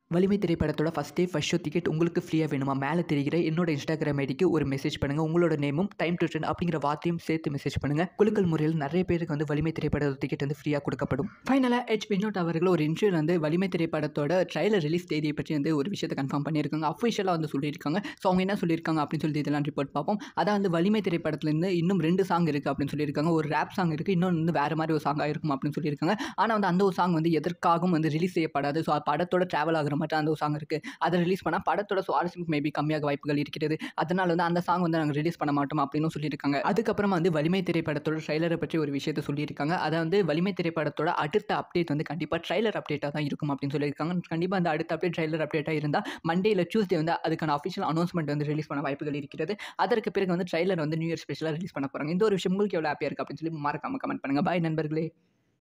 வலிமை திரைப்படத்தோட first day first show ticket உங்களுக்கு ஃப்ரீயாக வேணுமா மேலே தெரிகிற என்னோட இன்ஸ்டாகிராம் ஐடிக்கு ஒரு மெசேஜ் பண்ணுங்கள் உங்களோட நேமும் டைம் டு ட்ரெண்ட் அப்படிங்கிற வார்த்தையும் சேர்த்து மெசேஜ் பண்ணுங்கள் குலுக்கல் முறையில் நிறைய பேருக்கு வந்து வலிமை திரைப்பட டிக்கெட் வந்து ஃப்ரீயாக கொடுக்கப்படும் ஃபைனலாக ஹெச் வினோட் அவர்கள் ஒரு இன்டர்வியூ வந்து வலிமை திரைப்படத்தோட ட்ரைலர் ரிலீஸ் தேதியை பற்றி வந்து ஒரு விஷயத்தை கன்ஃபார்ம் பண்ணியிருக்காங்க அஃபிஷியலாக வந்து சொல்லியிருக்காங்க ஸோ அவங்க என்ன சொல்லியிருக்காங்க அப்படின்னு சொல்லி இதெல்லாம் ரிப்போர்ட் பார்ப்போம் அதான் வந்து வலிமை திரைப்படத்துலேருந்து இன்னும் ரெண்டு சாங் இருக்குது அப்படின்னு சொல்லியிருக்காங்க ஒரு ரேப் சாங் இருக்குது இன்னொன்று வந்து வேறு மாதிரி ஒரு சாங்காக இருக்கும் அப்படின்னு சொல்லியிருக்காங்க ஆனால் வந்து அந்த ஒரு சாங் வந்து எதற்காகவும் வந்து ரிலீஸ் செய்யப்படாது ஸோ படத்தோட ட்ராவல் ஆகிற மாதிரி அந்த ஒரு சாங் இருக்குது அதை ரிலீஸ் பண்ணால் படத்தோட சுவாரஸ்யம் மேபி கம்மியாக வாய்ப்புகள் இருக்கிறது அதனால் வந்து அந்த சாங் வந்து நாங்கள் ரிலீஸ் பண்ண மாட்டோம் அப்படின்னு சொல்லியிருக்காங்க அதுக்கப்புறமா வந்து வலிமை திரைப்படத்தோட ட்ரைலரை பற்றி ஒரு விஷயத்தை சொல்லியிருக்காங்க அதை வந்து வலிமை திரைப்படத்தோட அடுத்த அப்டேட் வந்து கண்டிப்பாக ட்ரைலர் அப்டேட்டாக தான் இருக்கும் அப்படின்னு சொல்லியிருக்காங்க கண்டிப்பாக அந்த அடுத்த அப்டேட் ட்ரைலர் அப்டேட்டாக இருந்தால் மண்டே இல்லை டியூஸ்டே வந்து அதுக்கான அஃபிஷியல் அனௌன்ஸ்மெண்ட் வந்து ரிலீஸ் பண்ண வாய்ப்புகள் இருக்கிறது அதற்கு பிறகு வந்து ட்ரைலர் வந்து நியூ இயர் ஸ்பெஷலாக ரிலீஸ் பண்ண போகிறாங்க இந்த ஒரு விஷயம் உங்களுக்கு எவ்வளோ ஹாப்பியாக இருக்குது அப்படின்னு சொல்லி மறக்காம கமெண்ட் பண்ணுங்கள் பாய் நண்பர்களே